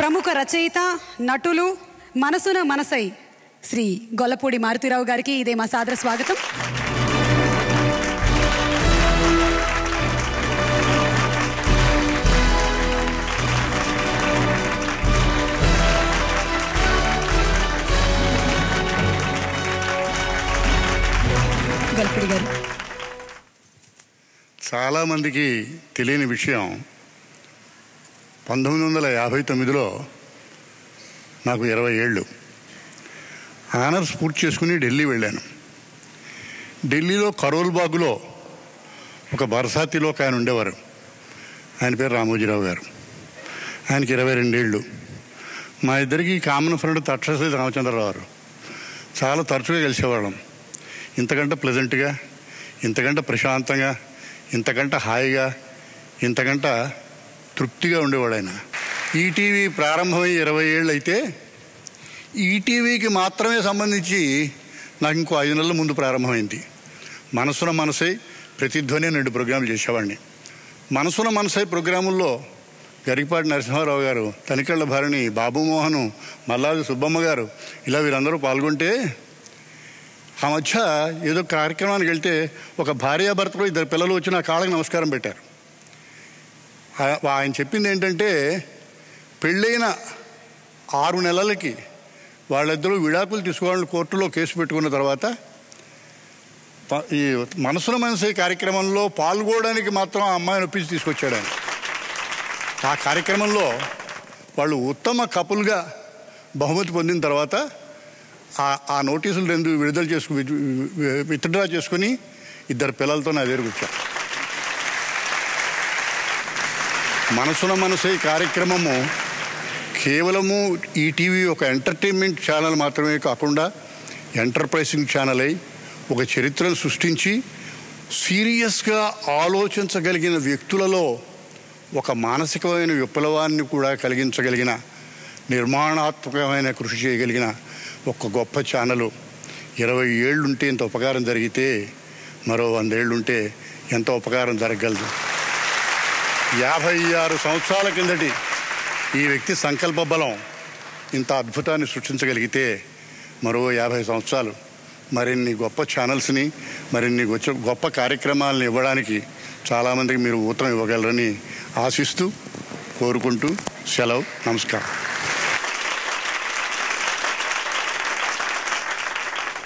ప్రముఖ రచయిత నటులు మనసున మనసై శ్రీ గొల్లపూడి మారుతిరావు గారికి ఇదే మా సాదర స్వాగతం గొల్లపూడి గారు చాలామందికి తెలియని విషయం పంతొమ్మిది వందల యాభై తొమ్మిదిలో నాకు ఇరవై ఏళ్ళు ఆనర్స్ పూర్తి చేసుకుని ఢిల్లీ వెళ్ళాను ఢిల్లీలో కరోల్ బాగులో ఒక బరసాతిలో ఒక ఆయన ఉండేవారు ఆయన పేరు రామోజీరావు గారు ఆయనకి ఇరవై రెండేళ్ళు మా ఇద్దరికి కామన్ ఫ్రెండ్ తక్షశ్రీ రామచంద్రరావు గారు చాలా తరచుగా కలిసేవాళ్ళం ఇంతకంటే ప్లెజెంట్గా ఇంతకంటే ప్రశాంతంగా ఇంతకంటే హాయిగా ఇంతకంటే తృప్తిగా ఉండేవాడు ఆయన ఈటీవీ ప్రారంభమై ఇరవై ఏళ్ళు అయితే ఈటీవీకి మాత్రమే సంబంధించి నాకు ఇంకో ఐదు నెలల ముందు ప్రారంభమైంది మనసున మనసై ప్రతిధ్వని రెండు ప్రోగ్రాంలు చేసేవాడిని మనసున మనసై ప్రోగ్రాముల్లో గరికపాటి నరసింహారావు గారు తనికెళ్ల భారిణి బాబుమోహను మల్లాది సుబ్బమ్మ గారు ఇలా వీరందరూ పాల్గొంటే ఆ మధ్య ఏదో కార్యక్రమానికి వెళ్తే ఒక భార్యాభర్తలు ఇద్దరు పిల్లలు వచ్చి నా కాళ్ళకి నమస్కారం పెట్టారు ఆ- ఆయన చెప్పింది ఏంటంటే పెళ్ళైన ఆరు నెలలకి వాళ్ళిద్దరూ విడాకులు తీసుకోవాలని కోర్టులో కేసు పెట్టుకున్న తర్వాత ప- ఈ మనసున మనసే కార్యక్రమంలో పాల్గొనడానికి మాత్రం ఆ అమ్మాయిని ఒప్పించి తీసుకొచ్చాడు ఆయన ఆ కార్యక్రమంలో వాళ్ళు ఉత్తమ కపుల్గా బహుమతి పొందిన తర్వాత ఆ ఆ నోటీసులు రెండు విడుదల చేసుకు విత్డ్రా చేసుకుని ఇద్దరు పిల్లలతో నా దగ్గరకు వచ్చా మనసున మనసే కార్యక్రమము కేవలము ఈ టీవీ ఒక ఎంటర్టైన్మెంట్ ఛానల్ మాత్రమే కాకుండా ఎంటర్ప్రైజింగ్ ఛానల్ అయి ఒక చరిత్రను సృష్టించి సీరియస్గా ఆలోచించగలిగిన వ్యక్తులలో ఒక మానసికమైన విప్లవాన్ని కూడా కలిగించగలిగిన నిర్మాణాత్మకమైన కృషి చేయగలిగిన ఒక గొప్ప ఛానలు ఇరవై ఏళ్ళుంటే ఇంత ఉపకారం జరిగితే మరో వందేళ్ళుంటే ఎంత ఉపకారం జరగగలదు యాభై ఆరు సంవత్సరాల కిందటి ఈ వ్యక్తి సంకల్ప బలం ఇంత అద్భుతాన్ని సృష్టించగలిగితే మరో యాభై సంవత్సరాలు మరిన్ని గొప్ప ఛానల్స్ని మరిన్ని గొచ్చ గొప్ప కార్యక్రమాలను ఇవ్వడానికి చాలామందికి మీరు ఊతం ఇవ్వగలరని ఆశిస్తూ కోరుకుంటూ సెలవు నమస్కారం